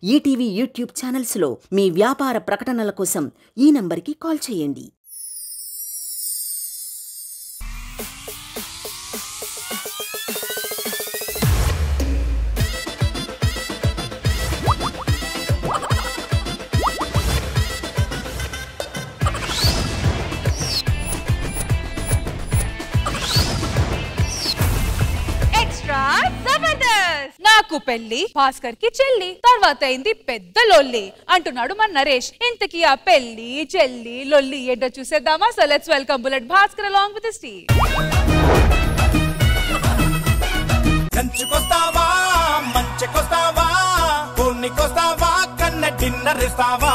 ETV YouTube ఛానల్స్లో మీ వ్యాపార ప్రకటనల కోసం ఈ నంబర్కి కాల్ చేయండి ఎక్స్ట్రా జబర్దస్త్ నాకు పెళ్లి భాస్కర్ కి చెల్లి తర్వాత అయింది పెద్ద లొల్లి అంటున్నాడు మన నరేష్ ఇంతకీ ఆ పెళ్లి చెల్లి లొల్లి ఏంటో చూసేద్దామా so let's welcome bullet Bhaskar along with Steve కంచుకొస్తావా మంచెకొస్తావా పూర్ణికొస్తావా కన్న డిన్నర్ ఇస్తావా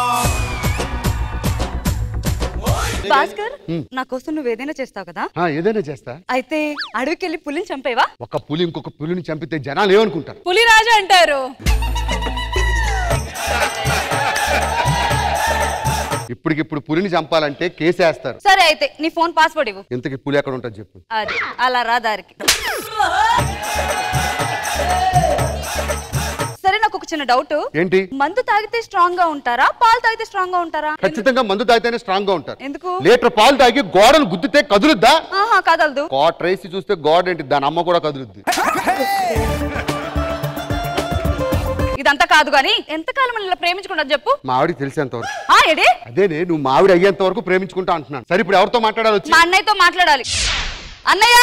భాస్కర్ నా కోసం నువ్వు ఏదైనా చేస్తావు కదా ఆ, ఏదైనా చేస్తా అయితే అడవికి వెళ్ళి పులిని చంపేవా ఒక పులి ఇంకొక పులిని చంపితే జనాలు ఏమనుకుంటారు పులిరాజు అంటారు ఇప్పటికిప్పుడు పులిని చంపాలంటే కేసేస్తారు సరే అయితే నీ ఫోన్ పాస్వర్డ్ ఇవ్వు ఇంతకి పులి ఎక్కడ ఉంటుంది చెప్పు అది అలా రా దారికి సరే నాకు ఒక చిన్న డౌట్ ఏంటి మందు తాగితే స్ట్రాంగ్ గా ఉంటారా పాలు తాగితే స్ట్రాంగ్ గా ఉంటారా ఖచ్చితంగా మందు తాగితేనే స్ట్రాంగ్ గా ఉంటారు ఎందుకు లీటర్ పాలు తాగి గోడను గుద్దితే కదులుద్దా ఆహా కదలదు కోట రేసి చూస్తే గోడ ఏంటి దాని అమ్మ కూడా కదులుద్ది ఇదంతా కాదు గాని ఎంతకాలం ఇలా ప్రేమించుకుంటా చెప్పు మా ఆవిడకి తెలిసేంత వరకు ఆ ఏడే అదేనే నువ్వు మా ఆవిడ అయ్యేంత వరకు ప్రేమించుకుంటా అంటున్నాను సరే ఇప్పుడు ఎవరితో మాట్లాడాలి వచ్చి మా అన్నయ్యతో మాట్లాడాలి అన్నయ్య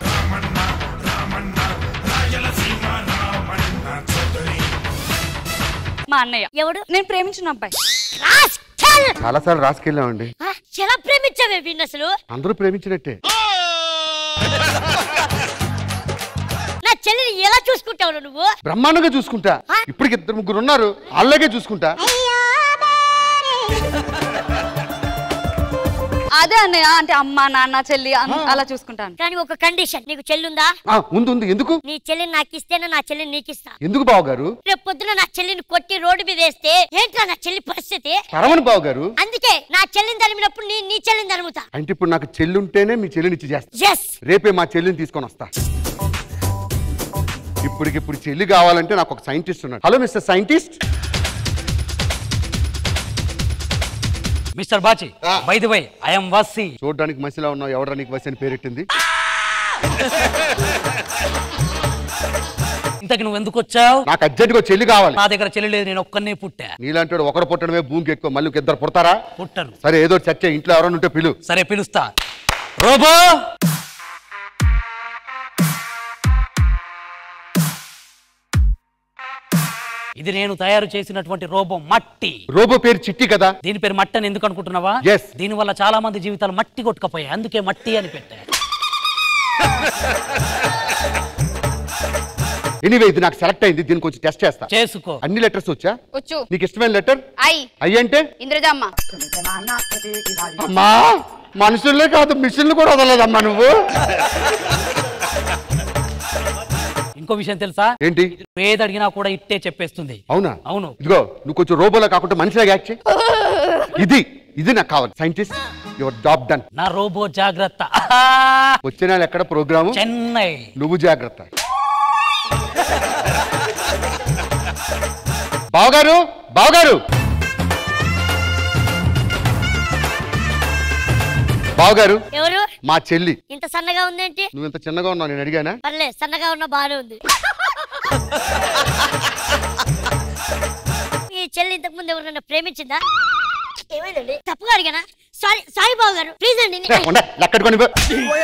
మా అన్నయ్య ఎవడు నేను ప్రేమించిన అబ్బాయి రాస్కెల్! చాలా సార్లు రాసుకెళ్ళామండి ఆ, ఎలా ప్రేమించావే వీడిని అసలు అందరూ ప్రేమించినట్టే నా చెల్లిని ఎలా చూసుకుంటావు నువ్వు బ్రహ్మాండంగా చూసుకుంటా ఇప్పటికి ఇద్దరు ముగ్గురు ఉన్నారు అలాగే చూసుకుంటా అదే అన్నయ్య అంటే అమ్మ నాన్న చెల్లి అన్- అలా చూసుకుంటాను కానీ ఒక కండిషన్ నీకు చెల్లుందా ఆ, ఉంది ఉంది ఎందుకు నీ చెల్లిని నాకు ఇస్తేనే నా చెల్లిని నీకు ఇస్తా ఎందుకు బావగారు రేపు పొద్దున నా చెల్లిని కొట్టి రోడ్డు మీద వేస్తే ఏంట్రా నా చెల్లి పరిస్థితి పరమని బావగారు అందుకే నా చెల్లిని తరిమినప్పుడు నీ నీ చెల్లిని తరుముతా అంటే ఇప్పుడు నాకు చెల్లి ఉంటేనే మీ చెల్లిని ఇచ్చి చేస్తా ఎస్ రేపే మా చెల్లిని తీసుకొని వస్తా ఇప్పటికిప్పుడు చెల్లి కావాలంటే నాకు ఒక సైంటిస్ట్ ఉన్నాడు hello mister scientist mister Bachi by the way I'm వస్సి చూడడానికి మసిలా ఉన్నావు ఎవడ నీకు వసి అని పేరెట్టింది ఇంతకి నువ్వు ఎందుకు వచ్చావు నాకు అర్జెంట్ గా చెల్లి కావాలి నా దగ్గర చెల్లి లేదు నేను ఒక్కనే పుట్టా నీలాంటి ఒకరు పుట్టడమే భూమికి ఎక్కువ మళ్ళీ ఇద్దరు పుడతారా పుట్టను సరే ఏదో చర్చ ఇంట్లో ఎవరైనా ఉంటే పిలు సరే పిలుస్తా రోబో ఇది నేను తయారు చేసినటువంటి రోబో మట్టి రోబో పేరు చిట్టి కదా దీని పేరు మట్టి అని ఎందుకు అనుకుంటున్నావా Yes. దీని వల్ల చాలా మంది జీవితాలు మట్టి కొట్టుకపోయాయి అందుకే మట్టి అని పెట్టా ఎనీవే ఇది నాకు సెలెక్ట్ అయింది దీనికి వచ్చి టెస్ట్ చేస్తా చేసుకో అన్ని లెటర్స్ వచ్చా వచ్చు నీకు ఇష్టమైన లెటర్ ఐ అయ్యి అంటే ఇంద్రజమ్మ అమ్మా మనుషుల్లే కాదు మిషన్లు కూడా వదలలేదమ్మా నువ్వు ఇంకో విషయం తెలుసా ఏంటి నువ్వు ఏది అడిగినా కూడా ఇట్టే చెప్పేస్తుంది అవునా అవును ఇదిగో నువ్వు కొంచెం రోబోలా కాకుండా మనిషిలాగా యాక్ట్ చేయి ఇది ఇది నాకు కావాలి సైంటిస్ట్ యువర్ జాబ్ డన్ నా రోబో జాగ్రత్త వచ్చే నెల ఎక్కడ ప్రోగ్రాము చెన్నై నువ్వు జాగ్రత్త బావగారు బావగారు బావగారు ఎవరు మా చెల్లి ఇంత సన్నగా ఉందేంటి నువ్వు ఇంత చిన్నగా ఉన్నావు నేను అడిగానా పర్లే సన్నగా ఉన్న బాగానే ఉంది ఈ చెల్లి ఇంతకు ముందు ఎవరైనా ప్రేమించిందా ఏమైందండి తప్పుగా అడిగానా సారీ సారీ బాబు గారు ప్లీజ్ అండి ఏ, ఉండ, లెక్కట్టుకొని పో.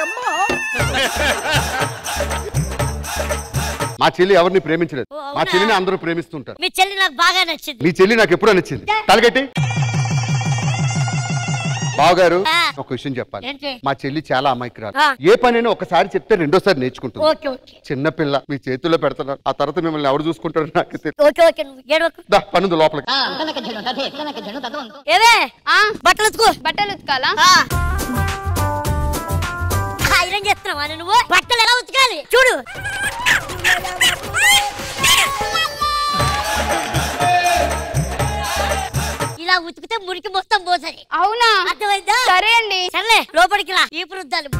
మా చెల్లి ఎవరిని ప్రేమించలేదు ఓ, అవునా? మా చెల్లిని అందరూ ప్రేమిస్తుంటారు మీ చెల్లి నాకు బాగా నచ్చింది మీ చెల్లి నాకు ఎప్పుడో నచ్చింది తలగట్టి బావగారు ఆ. ఒక విషయం చెప్పాలి ఏంటి? మా చెల్లి చాలా అమాయకురాలు ఆ. ఏ పనైనా ఒకసారి చెప్తే రెండోసారి నేర్చుకుంటుంది ఓకే ఓకే చిన్నపిల్ల మీ చేతుల్లో పెడుతున్నారు ఆ తర్వాత మిమ్మల్ని ఎవరు చూసుకుంటారో నాకు తెలియదు ఓకే ఓకే నువ్వు ఏడవకు దా పనుంది లోపలికి ఏవే బట్టలు ఉతుకు బట్టలు ఉతకాలా ఆ. ఐరన్ చేస్తున్నావా నువ్వు బట్టలు ఎలా ఉతకాలి చూడు ఇలా ఉతికితే మురికి మొత్తం పోసరి అవునా అర్థమైందా సరే అండి సర్లే లోపలికి రా ఈ వృద్ధాలు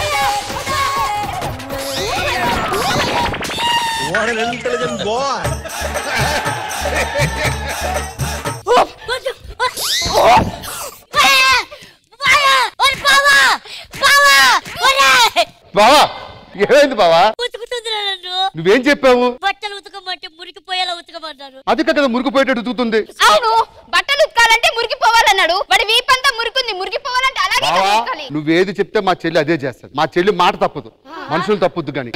What an intelligent boy! బావా ఏమైంది బావా ఉతుకుతుందిరా నన్ను నువ్వేం చెప్పావు బట్టలు ఉతకమంటే మురికిపోయేలా ఉతకమన్నారు అదిక కదా మురిగిపోయేటట్టు తూతుంది అవును బట్టలు ఉతకాలంటే మురికిపోవాలన్నాడు వాడి వీపంతా మురికింది మురికిపోవాలంటే అలాగే కదా బావా ఉతకాలి. నువ్వేది చెప్తే మా చెల్లి అదే చేస్తుంది మా చెల్లి మాట తప్పదు మనుషులు తప్పొద్దు కానీ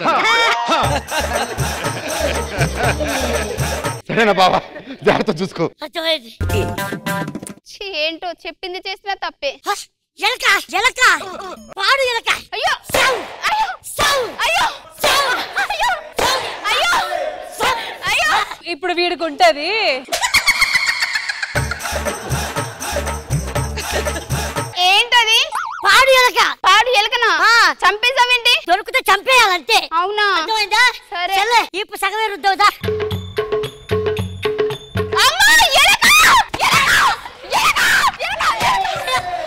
సరేనా బావా జాగ్రత్త చూసుకో అర్థమైంది ఛీ, ఏంటో చెప్పింది చేసినా తప్పే హ, ఎలక ఎలక పాడు ఎలక అయ్యో సావు అయ్యో సావు అయ్యో సావు అయ్యో అయ్యో అయ్యో ఇప్పుడు వీడికి ఉంటది ఏంటది పాడు ఎలక పాడు ఎలకనా ఆ. చంపేసావేంటి దొరికితే చంపేయాలంతే అవునా అర్థమైందా సరే. చెల్లె ఇప్పుడు సగమే రుద్దవుదా అమ్మా ఎలక ఎలక ఎలక ఎలక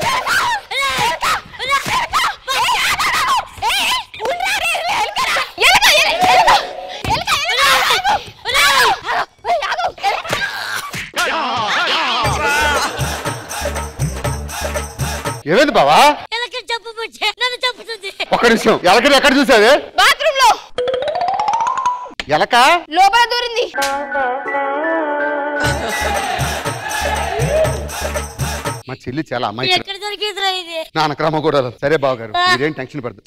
ఏమైంది బావా ఎలక చంపబట్టే నన్ను చంపుతుంది ఒక్క నిమిషం ఎలకని ఎక్కడ చూసావే బాత్రూమ్ లో ఎలక లోపల దూరింది మా చెల్లి చాలా అమ్మాయి ఎక్కడ దొరికిందిరా ఇది నానక్రమ కూడా సరే బావగారు మీరేం టెన్షన్ పడదు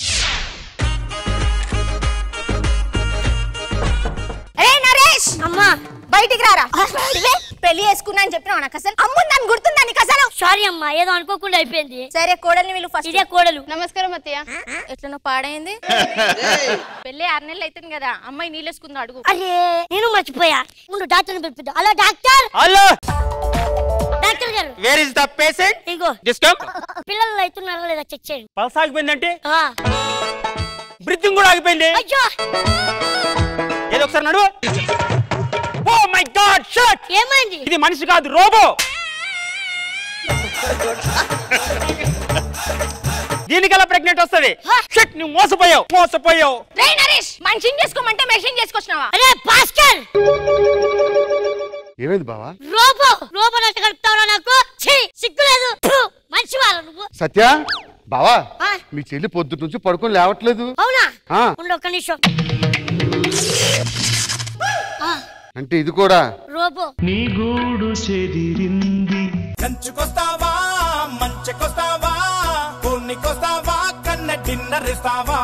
రే నరేష్ అమ్మా బయటికి రారా ఇవే, పెళ్లి చేసుకున్నా అని చెప్పినావు నాకు అసలు అమ్ము నన్ను గుర్తుందా నీకు అసలు సారీ అమ్మా ఏదో అనుకోకుండా అయిపోయింది సరే కోడల్ని వీళ్ళు ఫస్ట్ ఇదే కోడలు నమస్కారం అత్తయ్య ఎట్లనో పాడైంది పెళ్లి ఆరు నెలలు అవుతుంది కదా అమ్మాయి నీళ్ళేసుకుందో అడుగు అరే నేను మర్చిపోయా ముందు డాక్టర్ని పిలిపిద్దాం హలో డాక్టర్ హలో డాక్టర్ గారు వేర్ ఇస్ ద పేషెంట్ ఇగో డిస్కమ్ పిల్లలు అవుతున్నారా లేదా చెక్ చేయండి పల్స్ ఆగిపోయిందంటే ఆ, బ్రీతింగ్ కూడా ఆగిపోయింది అయ్యో ఏదో ఒకసారి నడువు ఓ మై గాడ్ షట్ ఏమైంది ఇది మనిషి కాదు రోబో దీనికల్లా ప్రెగ్నెంట్ వస్తది షట్ నువ్వు మోసపోయావు మోసపోయావు రే నరేష్ మనిషిని చేసుకోమంటే మెషిన్ చేసుకొచ్చినావా అరే భాస్కర్ ఏమైంది బావా రోబో రోబో నట్టు కడుపుతావురా నాకు ఛీ సిగ్గులేదు ఫు, మనిషి వాళ్ళ నువ్వు సత్య బావా ఆ? మీ చెల్లి పొద్దు నుంచి పడుకొని లేవట్లేదు అవునా ఆ. ఉండు ఒక్క నిమిషం ఆ, అంటే ఇది కూడా రోబో కంచుకొస్తావా మంచెకొస్తావా కొన్నికొస్తావా కన్న డిన్నర్ ఇస్తావా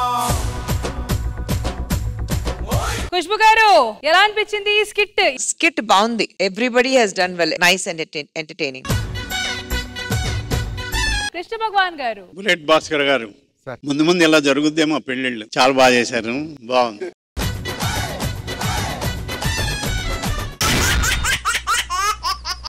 ఖుష్బు గారు ఎలా అనిపించింది ఈ స్కిట్ స్కిట్ బాగుంది everybody he's done well nice and entertaining Krishna Bhagavan గారు బుల్లెట్ భాస్కర్ గారు సార్. ముందు ముందు ఇలా జరుగుద్దేమో పెళ్ళిళ్ళు చాలా బాగా చేశారు బాగుంది